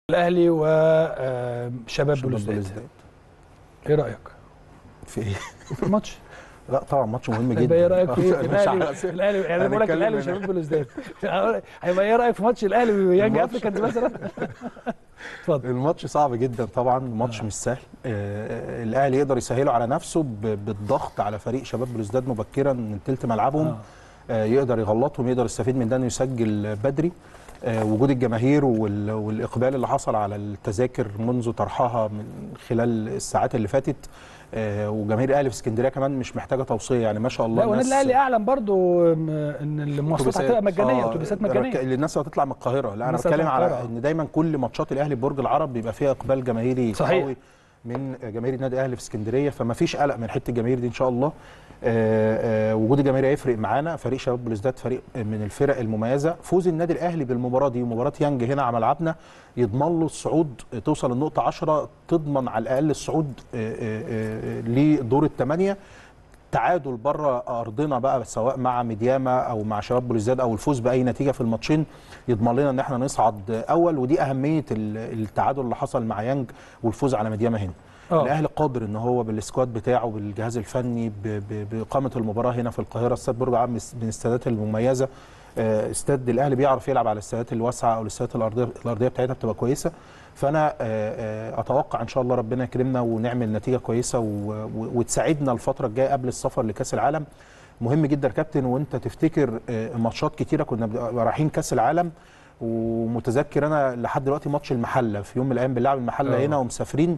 الاهلي وشباب بلوزداد ايه رايك في ايه؟ في الماتش لا طبعا ماتش مهم جدا هيبقى ايه رايك في مش الاهلي عارف. الاهلي يعني بقول لك هنتكلم الاهلي هنا. وشباب بلوزداد هيبقى ايه رايك في ماتش الاهلي ويانج الماتش. افريكانز مثلا اتفضل الماتش صعب جدا طبعا ماتش مش سهل آه الاهلي يقدر يسهله على نفسه ب- بالضغط على فريق شباب بلوزداد مبكرا من تلت ملعبهم آه. آه يقدر يغلطهم يقدر يستفيد من ده انه يسجل بدري آه وجود الجماهير وال- والاقبال اللي حصل على التذاكر منذ طرحها من خلال الساعات اللي فاتت آه وجماهير الاهلي في اسكندريه كمان مش محتاجه توصيه يعني ما شاء الله لا والنادي الناس- الاهلي اعلن برضو م- ان المواصلات أتوبيسات. هتبقى مجانيه آه، اتوبيسات رك- مجانيه اللي الناس هتطلع من القاهره لا انا الناس بتكلم هتطلع من على القاهرة. ان دايما كل ماتشات الاهلي برج العرب بيبقى فيها اقبال جماهيري صحيح. قوي من جماهير النادي الاهلي في اسكندريه فما فيش قلق من حته الجماهير دي ان شاء الله آه، آه، وجود الجماهير هيفرق معانا فريق شباب بلوزداد فريق من الفرق المميزه فوز النادي الاهلي بالمباراه دي مباراه يانج هنا على ملعبنا يضمن له الصعود آه، توصل النقطه 10 تضمن على الاقل الصعود آه، آه، آه، لدور الثمانيه تعادل بره ارضنا بقى سواء مع ميدياما او مع شباب بلوزداد او الفوز باي نتيجه في الماتشين يضمن لنا ان احنا نصعد اول ودي اهميه ال- التعادل اللي حصل مع يانج والفوز على ميدياما هنا آه. الاهلي قادر ان هو بالسكواد بتاعه بالجهاز الفني ب- ب- باقامه المباراه هنا في القاهره استاد برج العرب من الاستادات المميزه آه، استاد الاهلي بيعرف يلعب على الاستادات الواسعه او الاستادات الارضيه الارضيه بتاعتها بتبقى كويسه فانا آه، آه، اتوقع ان شاء الله ربنا يكرمنا ونعمل نتيجه كويسه و- و- وتساعدنا الفتره الجايه قبل السفر لكاس العالم مهم جدا يا كابتن وانت تفتكر آه، ماتشات كتيره كنا بنبقى رايحين كاس العالم ومتذكر انا لحد دلوقتي ماتش المحله في يوم من الايام بنلعب المحله آه. هنا ومسافرين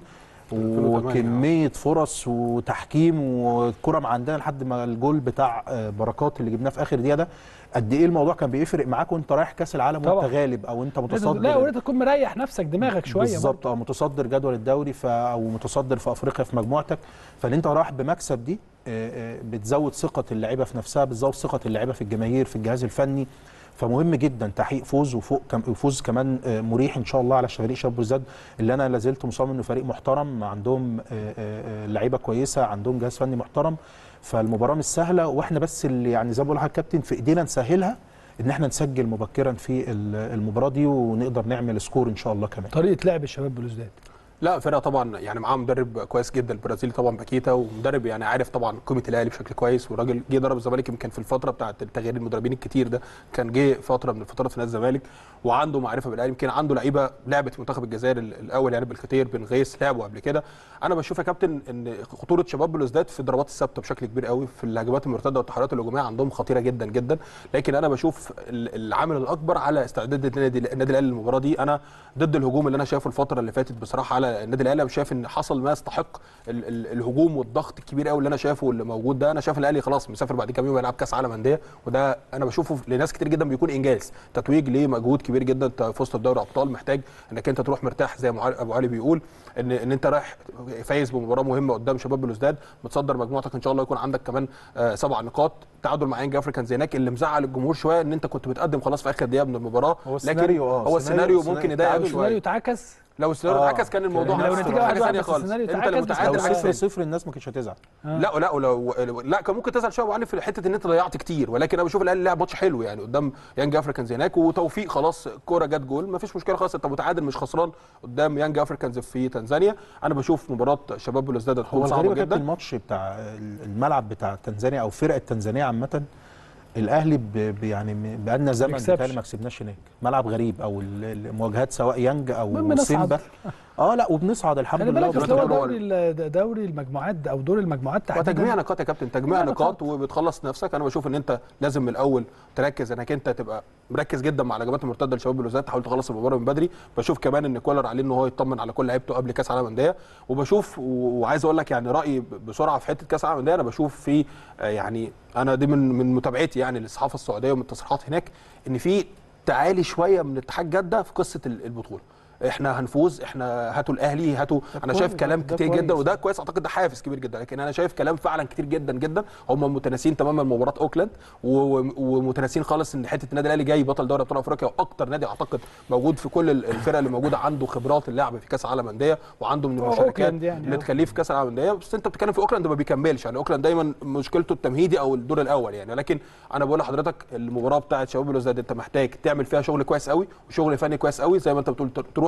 2008 وكميه فرص وتحكيم والكره ما عندنا لحد ما الجول بتاع آه، بركات اللي جبناه في اخر دقيقه ده قد ايه الموضوع كان بيفرق معاك وانت رايح كاس العالم طبعا. وانت غالب او انت متصدر لا ولازم تكون مريح نفسك دماغك شويه بالظبط اه متصدر جدول الدوري ف او متصدر في افريقيا في مجموعتك فان انت رايح بمكسب دي آه، آه، بتزود ثقه اللعيبه في نفسها بتزود ثقه اللعيبه في الجماهير في الجهاز الفني فمهم جدا تحقيق فوز وفوق كم فوز كمان آه، مريح ان شاء الله على فريق شباب بلوزداد اللي انا لازلت مصمم انه فريق محترم عندهم آه، آه، آه، لعيبه كويسه عندهم جهاز فني محترم فالمباراه مش سهله واحنا بس اللي يعني زي ما بقول لحضرتك كابتن في ايدينا نسهلها ان احنا نسجل مبكرا في ال- المباراه دي ونقدر نعمل سكور ان شاء الله كمان طريقه لعب الشباب بلوزداد لا فرقه طبعا يعني معاه مدرب كويس جدا البرازيلي طبعا باكيتا ومدرب يعني عارف طبعا قيمه الاهلي بشكل كويس والراجل جه ضرب الزمالك يمكن في الفتره بتاعه تغيير المدربين الكتير ده كان جه فتره من الفترات في نادي الزمالك وعنده معرفه بالاهلي يمكن عنده لعيبه لعبت في منتخب الجزائر ال- الاول يعني بالكتير بن غيث لعبوا قبل كده انا بشوف يا كابتن ان خطوره شباب بلوزداد في الضربات الثابته بشكل كبير قوي في الهجمات المرتده والتحريات الهجوميه عندهم خطيره جدا جدا لكن انا بشوف ال- العامل الاكبر على استعداد النادي النادي الاهلي للمباراه دي انا ضد الهجوم اللي انا شايفه الفتره اللي فاتت بصراحه على النادي الاهلي أنا شايف ان حصل ما يستحق ال ال الهجوم والضغط الكبير قوي اللي انا شايفه واللي موجود ده انا شايف الاهلي خلاص مسافر بعد كام يوم يلعب كاس عالم انديه وده انا بشوفه لناس كتير جدا بيكون انجاز تتويج ليه مجهود كبير جدا انت فزت بدوري ابطال محتاج انك انت تروح مرتاح زي ما ابو علي بيقول ان ان انت رايح فايز بمباراه مهمه قدام شباب بلوزداد متصدر مجموعتك ان شاء الله يكون عندك كمان آه سبع نقاط تعادل مع يانج افريكانز هناك اللي مزعل الجمهور شويه ان انت كنت متقدم خلاص في اخر دقيقه من المباراه هو لكن السيناريو اه هو السيناريو السيناريو- ممكن يضايق التعادل شويه السيناريو اتعكس لو السيناريو آه. اتعكس كان الموضوع لو هيبقى نتيجة حاجه واحد ثانيه واحد بس خالص السيناريو انت اتعكس اللي بس متعادل لو عادل معاك صفر تاني. صفر الناس ما كانتش هتزعل لا لا ولو لا كان ممكن تزعل شويه ابو علي في حته ان انت ضيعت كتير ولكن انا بشوف الاهلي لعب ماتش حلو يعني قدام يانج افريكانز هناك وتوفيق خلاص الكوره جت جول ما فيش مشكله خلاص انت متعادل مش خسران قدام يانج افريكانز في تنزانيا انا بشوف مباراه شباب بلوزداد هو هتكون الغريب صعبه يا كابتن جدا الماتش بتاع الملعب بتاع تنزانيا او فرقه تنزانيا عامه الاهلي ب- ب- يعني م- بقالنا زمن بيكسبش. بتهيألي ما كسبناش هناك ملعب غريب او ال- المواجهات سواء يانج او المهم نصعد. سيمبا اه لا وبنصعد الحمد خلي لله بالك اصل هو وبنتقرب. دوري ال- دوري المجموعات او دور المجموعات تحديدا وتجميع نقاط يا كابتن تجميع لا، نقاط نقاط. وبتخلص نفسك انا بشوف ان انت لازم من الاول تركز انك انت تبقى مركز جدا مع الهجمات المرتده لشباب بلوزداد تحاول تخلص المباراه من بدري بشوف كمان ان كولر عليه ان هو يطمن على كل لعيبته قبل كاس العالم للانديه وبشوف و- وعايز اقول لك يعني رايي ب- بسرعه في حته كاس العالم للانديه انا بشوف في آه، يعني انا دي من من متابعتي يعني للصحافه السعوديه ومن التصريحات هناك ان في تعالي شويه من اتحاد جده في قصه ال- البطوله احنا هنفوز احنا هاتوا الاهلي هاتوا انا شايف كويس، كلام ده كتير كويس. جدا وده كويس اعتقد ده حافز كبير جدا لكن انا شايف كلام فعلا كتير جدا جدا هم متناسين تماما مباراه اوكلاند و- و- ومتناسين خالص ان حته النادي الاهلي جاي بطل دوري ابطال افريقيا واكتر نادي اعتقد موجود في كل ال- الفرق اللي موجوده عنده خبرات اللعب في كاس العالم انديه وعنده من هو المشاركات أوكلاند يعني، اللي آه. تخليه في كاس العالم للانديه بس انت بتتكلم في اوكلاند ما بيكملش يعني اوكلاند دايما مشكلته التمهيدي او الدور الاول يعني لكن انا بقول لحضرتك المباراه بتاعه شباب بلوزداد انت محتاج تعمل فيها شغل كويس قوي وشغل فني كويس قوي زي ما انت بتقول تروح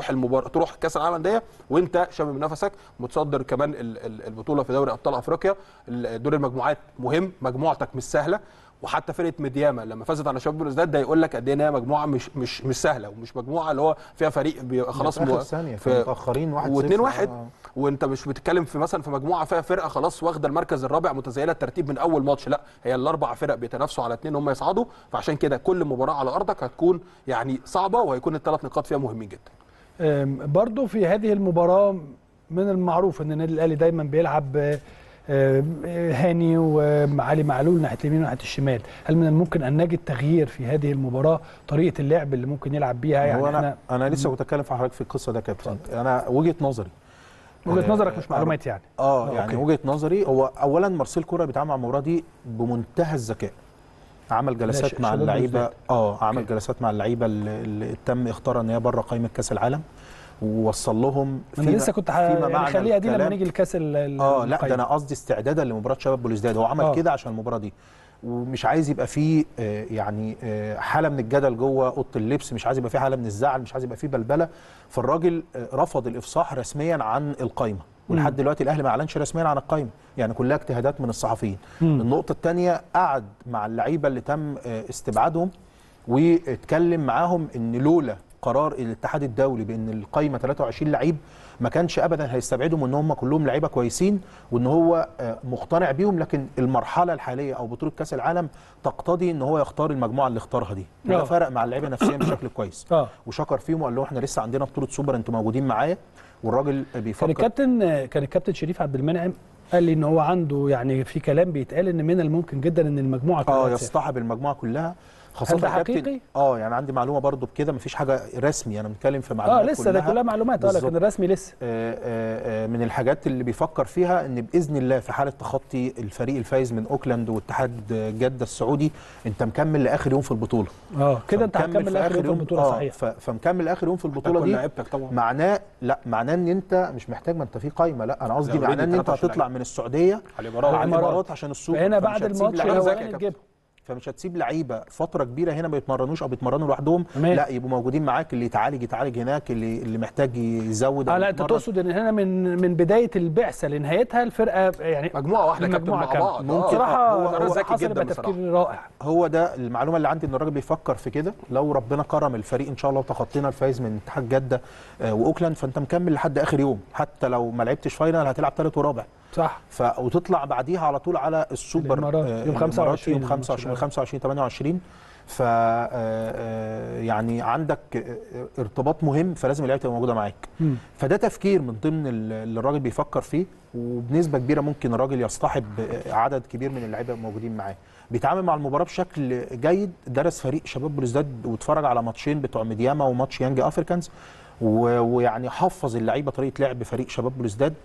تروح المبار... تروح كاس العالم للانديه وانت شامم نفسك متصدر كمان ال- ال- البطوله في دوري ابطال افريقيا ال- دور المجموعات مهم مجموعتك مش سهله وحتى فرقه ميدياما لما فازت على شباب بلوزداد ده يقول لك قد ايه إن هي مجموعه مش مش مش سهله ومش مجموعه اللي هو فيها فريق بيبقى خلاص في مو- اخر ثانيه في- متاخرين 1 و2 1 وانت مش بتتكلم في مثلا في مجموعه فيها فرقه خلاص واخده المركز الرابع متزيله الترتيب من اول ماتش لا هي الاربع فرق بيتنافسوا على اثنين هم يصعدوا فعشان كده كل مباراه على ارضك هتكون يعني صعبه وهيكون الثلاث نقاط فيها مهمين جدا أم، برضو في هذه المباراة من المعروف ان النادي الاهلي دايما بيلعب آه، آه، هاني وعلي معلول ناحيه اليمين وناحيه الشمال، هل من الممكن ان نجد تغيير في هذه المباراة طريقة اللعب اللي ممكن يلعب بيها يعني هو انا احنا انا لسه كنت اتكلم في حضرتك في القصه ده يا كابتن انا وجهه نظري وجهة آه، نظرك مش معلومات يعني اه آه، يعني أوكي. وجهه نظري هو اولا مارسيل كوره بيتعامل مع المباراه دي بمنتهى الذكاء عمل ش- جلسات مع شباب اللعيبه بلوزداد. اه عمل أوكي. جلسات مع اللعيبه اللي, اللي تم اختارها ان هي بره قائمه كاس العالم ووصل لهم انا لسه كنت ه- يعني خليها دي لما الكلام- نيجي لكاس ال- ال- اه لا القايمة. ده انا قصدي استعدادا لمباراه شباب بلوزداد هو عمل آه. كده عشان المباراه دي ومش عايز يبقى فيه آه، يعني آه، حاله من الجدل جوه اوضه اللبس مش عايز يبقى فيه حاله من الزعل مش عايز يبقى فيه بلبله فالراجل آه، رفض الافصاح رسميا عن القايمه ولحد دلوقتي الاهلي ما اعلنش رسميا عن القايمه يعني كلها اجتهادات من الصحفيين مم. النقطه الثانيه قعد مع اللعيبه اللي تم آه، استبعادهم واتكلم معاهم ان لولا قرار الاتحاد الدولي بان القايمه 23 لعيب ما كانش ابدا هيستبعدهم ان هم كلهم لعيبه كويسين وان هو آه، مقتنع بيهم لكن المرحله الحاليه او بطوله كاس العالم تقتضي ان هو يختار المجموعه اللي اختارها دي آه. وده فرق مع اللعيبه نفسيا بشكل كويس اه وشكر فيهم وقال له احنا لسه عندنا بطوله سوبر انتوا موجودين معايا والراجل كان بيفكر الكابتن كان الكابتن شريف عبد المنعم قال لي ان هو عنده يعني في كلام بيتقال ان من الممكن جدا ان المجموعه كلها اه تسافر. يصطحب المجموعه كلها خاصه هل ده يا كابتن- حقيقي؟ اه يعني عندي معلومه برضو بكده مفيش حاجه رسمي انا بنتكلم في معلومات اه لسه ده كلها معلومات اه لكن بالظبط. الرسمي لسه آه، آه، آه، من الحاجات اللي بيفكر فيها ان باذن الله في حاله تخطي الفريق الفايز من اوكلاند واتحاد جده السعودي انت مكمل لاخر يوم في البطوله اه كده انت فمكمل هتكمل اخر يوم في البطوله آه، صحيح ف- فمكمل اخر يوم في البطوله كل دي لعيبتك طبعا معناه لا معناه ان انت مش محتاج ما انت في قايمه لا انا قصدي لا، معناه ان انت 23 هتطلع من السعوديه على على على الامارات الإمارات. الامارات عشان السوبر فهنا فمش بعد هتسيب الماتش لعيبة ذكي يا الاولاني كابتن. تجيبهم فمش هتسيب لعيبه فتره كبيره هنا ما يتمرنوش او بيتمرنوا لوحدهم تمام. لا يبقوا موجودين معاك اللي يتعالج يتعالج هناك اللي اللي محتاج يزود اه أو لا انت يتمرن. تقصد ان هنا من من بدايه البعثه لنهايتها الفرقه يعني مجموعه واحده كابتن مجموعة مع كاملة. بعض ممكن. آه. بصراحه هو- قرار هو ذكي حصل جدا يبقى بصراحة. تفكير رائع هو ده المعلومه اللي عندي ان الراجل بيفكر في كده لو ربنا كرم الفريق ان شاء الله وتخطينا الفايز من اتحاد جده آه، واوكلاند فانت مكمل لحد اخر يوم حتى لو ما لعبتش فاينل هتلعب ثالث ورابع صح ف وتطلع بعديها على طول على السوبر الإمارات. آه، يوم الإمارات 25 يوم 25 25 28 ف آه، آه، يعني عندك آه، ارتباط مهم فلازم اللعيبه تبقى موجوده معاك مم. فده تفكير من ضمن ال- اللي الراجل بيفكر فيه وبنسبه كبيره ممكن الراجل يصطحب عدد كبير من اللعيبه موجودين معاه بيتعامل مع المباراه بشكل جيد درس فريق شباب بلوزداد واتفرج على ماتشين بتوع ميدياما وماتش يانج افريكانز و- ويعني حفظ اللعيبه طريقه لعب فريق شباب بلوزداد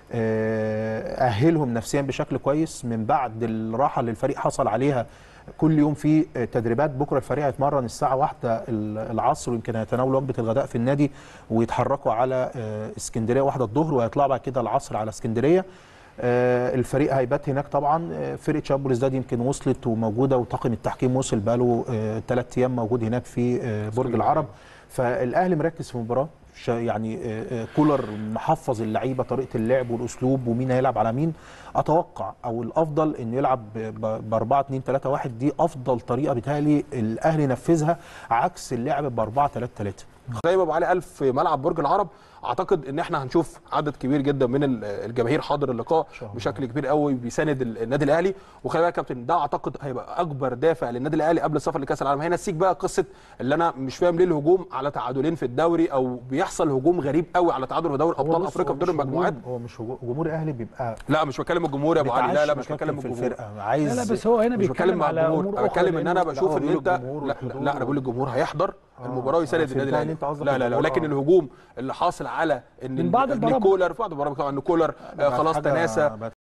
آه، اهلهم نفسيا بشكل كويس من بعد الراحه اللي الفريق حصل عليها كل يوم في تدريبات بكره الفريق هيتمرن الساعه واحدة العصر ويمكن هيتناولوا وجبه الغداء في النادي ويتحركوا على آه، اسكندريه واحدة الظهر وهيطلعوا بعد كده العصر على اسكندريه آه، الفريق هيبات هناك طبعا آه، فرقه شباب بلوزداد يمكن وصلت وموجوده وطاقم التحكيم وصل بقاله ثلاث ايام موجود هناك في آه، برج العرب فالاهلي مركز في المباراه ش- يعني آه، آه، كولر محفظ اللعيبه طريقه اللعب والاسلوب ومين هيلعب على مين اتوقع او الافضل انه يلعب ب 4 2 3 1 دي افضل طريقه بتهيألي الاهلي نفذها عكس اللعب ب 4 3 3 زي ما ابو علي قال في ملعب برج العرب اعتقد ان احنا هنشوف عدد كبير جدا من ال- الجماهير حاضر اللقاء شاء الله. بشكل كبير قوي بيساند ال- النادي الاهلي وخلي بالك يا كابتن ده اعتقد هيبقى اكبر دافع للنادي الاهلي قبل السفر لكاس العالم هينسيك بقى قصه اللي انا مش فاهم ليه الهجوم على تعادلين في الدوري او بيحصل هجوم غريب قوي على تعادل في دوري ابطال افريقيا في دور المجموعات هو مش هجوم- جمهور الاهلي بيبقى لا مش بكلم الجمهور يا ابو علي لا لا مش متعشم بكلم في الجمهور الفرقه عايز لا لا بس هو هنا مش بتكلم بيتكلم مع على الجمهور امور انا اخرى بتكلم ان انا لأنه بشوف هو ان بيقول انت الجمهور لا, والحضور لا انا بقول الجمهور هيحضر آه، المباراه ويساند أنا النادي فهمتها إن الاهلي أنت قصدك لا لا لا الجمهور، ولكن آه. الهجوم اللي حاصل على ان من بعض إن البرامج. كولر في بعض البرامج طبعا ان كولر آه، بقت خلاص حاجة- تناسى بقت